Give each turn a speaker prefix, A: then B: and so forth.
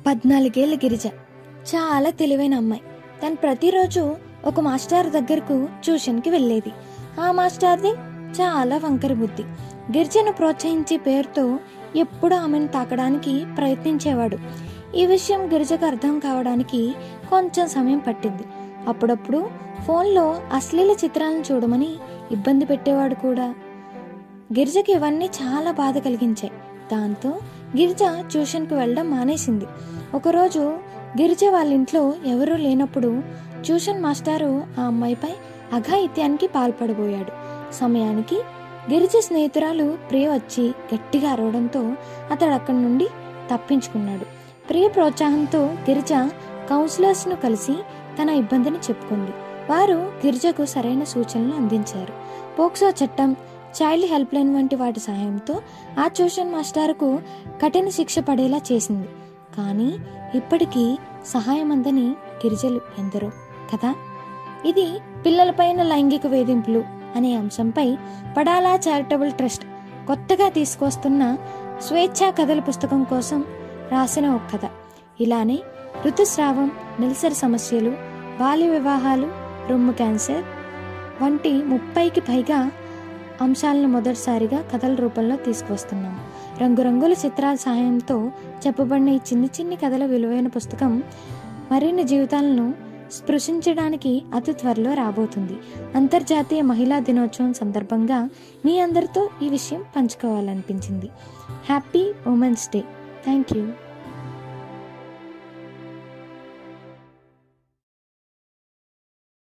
A: పద్నాలుగేళ్ల గిరిజ చాలా తెలివైన అమ్మాయి తను ప్రతిరోజు ఒక మాస్టర్ దగ్గరకు ట్యూషన్కి వెళ్ళేది ఆ మాస్టర్ది చాలా వంకర బుద్ధి గిరిజను ప్రోత్సహించే పేరుతో ఎప్పుడు ఆమెను తాకడానికి ప్రయత్నించేవాడు ఈ విషయం గిరిజకు అర్థం కావడానికి కొంచెం సమయం పట్టింది అప్పుడప్పుడు ఫోన్లో అశ్లీల చిత్రాలను చూడమని ఇబ్బంది పెట్టేవాడు కూడా గిరిజకి ఇవన్నీ చాలా బాధ కలిగించాయి దాంతో గిరిజ ట్యూషన్కి వెళ్ళడం మానేసింది ఒకరోజు గిరిజ వాళ్ళ ఇంట్లో ఎవరూ లేనప్పుడు ట్యూషన్ మాస్టారు ఆ అమ్మాయిపై అఘాయిత్యానికి పాల్పడబోయాడు సమయానికి గిరిజ స్నేహితురాలు ప్రియ వచ్చి గట్టిగా అరవడంతో అతడు అక్కడి నుండి తప్పించుకున్నాడు ప్రియ ప్రోత్సాహంతో గిరిజ కౌన్సిలర్స్ను కలిసి తన ఇబ్బందిని చెప్పుకుంది వారు గిరిజకు సరైన సూచనలు అందించారు పోక్సో చట్టం చైల్డ్ హెల్ప్ లైన్ వంటి వాటి సహాయంతో ఆ ట్యూషన్ మాస్టారుకు కఠిన శిక్ష పడేలా చేసింది కానీ ఇప్పటికీ సహాయం అందని గిరిజలు ఎందరో కదా ఇది పిల్లలపైన లైంగిక వేధింపులు అనే అంశంపై పడాలా చారిటబుల్ ట్రస్ట్ కొత్తగా తీసుకొస్తున్న స్వేచ్ఛా కథల పుస్తకం కోసం రాసిన ఒక కథ ఇలానే ఋతుస్రావం నెలసరి సమస్యలు బాల్య వివాహాలు రొమ్ము క్యాన్సర్ వంటి ముప్పైకి పైగా అంశాలను మొదటిసారిగా కథల రూపంలో తీసుకువస్తున్నాం రంగురంగుల చిత్రాల సహాయంతో చెప్పబడిన ఈ చిన్ని చిన్ని కథల విలువైన పుస్తకం మరిన్ని జీవితాలను స్పృశించడానికి అతి త్వరలో రాబోతుంది అంతర్జాతీయ మహిళా దినోత్సవం సందర్భంగా మీ అందరితో ఈ విషయం పంచుకోవాలనిపించింది happy women's day thank you